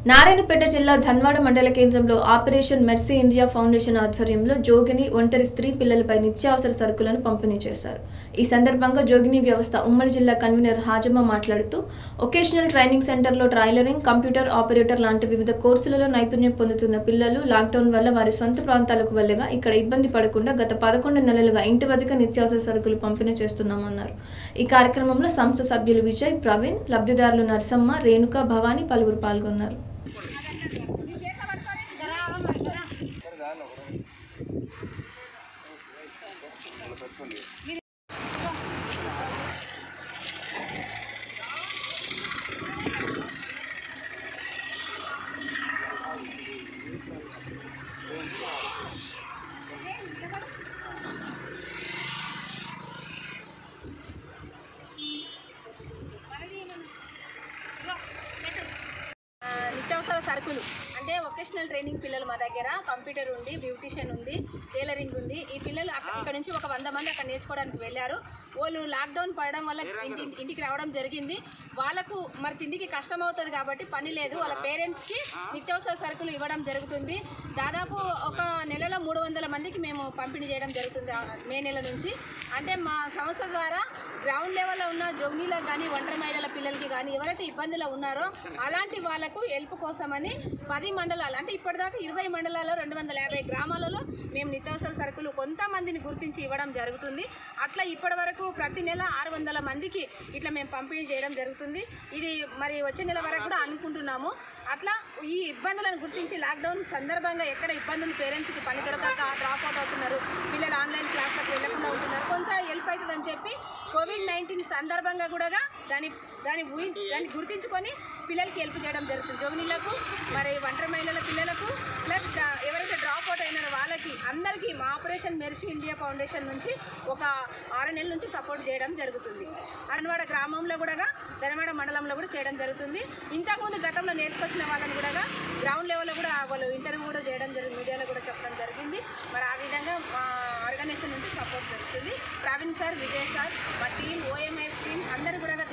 నారాయణపేట జిల్లా ధన్వాడ మండల కేంద్రంలో ఆపరేషన్ మెర్సీ ఇండియా ఫౌండేషన్ ఆధ్వర్యంలో జోగిని ఒంటరి స్త్రీ పిల్లలపై నిత్యావసర సరుకులను పంపిణీ చేశారు ఈ సందర్భంగా జోగిని వ్యవస్థ ఉమ్మడి జిల్లా కన్వీనర్ హాజమ్మ మాట్లాడుతూ ఒకేషనల్ ట్రైనింగ్ సెంటర్లో ట్రైలరింగ్ కంప్యూటర్ ఆపరేటర్ లాంటి వివిధ కోర్సులలో నైపుణ్యం పొందుతున్న పిల్లలు లాక్డౌన్ వల్ల వారి సొంత ప్రాంతాలకు వెళ్ళగా ఇక్కడ ఇబ్బంది పడకుండా గత పదకొండు నెలలుగా ఇంటి వద్దకు నిత్యావసర సరుకులు పంపిణీ చేస్తున్నామన్నారు ఈ కార్యక్రమంలో సంస్థ సభ్యులు విజయ్ ప్రవీణ్ లబ్ధిదారులు నరసమ్మ రేణుక భవానీ పలువురు పాల్గొన్నారు ఆ, నిత్యావసర సరుకులు అంటే వొకేషనల్ ట్రైనింగ్ పిల్లలు మా దగ్గర కంప్యూటర్ ఉంది బ్యూటిషియన్ ఉంది టైలరింగ్ ఉంది ఈ పిల్లలు అక్క- ఇక్కడ నుంచి ఒక వంద మంది అక్కడ నేర్చుకోవడానికి వెళ్ళారు వాళ్ళు లాక్డౌన్ పడడం వల్ల ఇంటి ఇంటికి రావడం జరిగింది వాళ్ళకు మరి తిండికి కష్టం అవుతుంది కాబట్టి పని లేదు వాళ్ళ పేరెంట్స్కి నిత్యావసర సరుకులు ఇవ్వడం జరుగుతుంది దాదాపు ఒక నెలలో మూడు వందల మందికి మేము పంపిణీ చేయడం జరుగుతుంది ఆ మే నెల నుంచి అంటే మా సంస్థ ద్వారా గ్రౌండ్ లెవెల్లో ఉన్న జోగినీలకు కానీ ఒంటరి మహిళల పిల్లలకి కానీ ఎవరైతే ఇబ్బందులు ఉన్నారో అలాంటి వాళ్ళకు హెల్ప్ కోసమని పది మండలాలు అంటే ఇప్పటిదాకా ఇరవై మండలాల్లో రెండు వందల యాభై గ్రామాలలో మేము నిత్యావసర సరుకులు కొంతమందిని గుర్తించి ఇవ్వడం జరుగుతుంది అట్లా ఇప్పటి వరకు ప్రతి నెల ఆరు వందల మందికి ఇట్లా మేము పంపిణీ చేయడం జరుగుతుంది ఇది మరి వచ్చే నెల వరకు కూడా అనుకుంటున్నాము అట్లా ఈ ఇబ్బందులను గుర్తించి లాక్డౌన్ సందర్భంగా ఎక్కడ ఇబ్బందులు పేరెంట్స్కి పని దొరకక డ్రాప్ అవుట్ అవుతున్నారు పిల్లలు ఆన్లైన్ క్లాస్లకు వెళ్ళకుండా ఉంటున్నారు కొంత హెల్ప్ అవుతుందని చెప్పి కోవిడ్ నైన్టీన్ సందర్భంగా కూడా దాని దాని ఊహి దాన్ని గుర్తించుకొని పిల్లలకి హెల్ప్ చేయడం జరుగుతుంది జోగినీలకు మరి ఒంటరి మహిళల పిల్లలకు ప్లస్ డా- ఎవరైతే డ్రాప్ అవుట్ అయినారో వాళ్ళకి అందరికీ మా ఆపరేషన్ మెర్సీ ఇండియా ఫౌండేషన్ నుంచి ఒక ఆరు నెలల నుంచి సపోర్ట్ చేయడం జరుగుతుంది అన్నవాడ గ్రామంలో కూడా ధనవాడ మండలంలో కూడా చేయడం జరుగుతుంది ఇంతకుముందు గతంలో నేర్చుకొచ్చిన వాళ్ళని కూడా గ్రౌండ్ లెవెల్లో కూడా వాళ్ళు ఇంటర్వ్యూ కూడా చేయడం జరిగింది మీడియాలో కూడా చెప్పడం జరిగింది మరి ఆ విధంగా మా ఆర్గనైజేషన్ నుంచి సపోర్ట్ జరుగుతుంది ప్రవీణ్ సార్ విజయ్ సార్ మా టీం ఓఎంఐ టీం అందరూ కూడా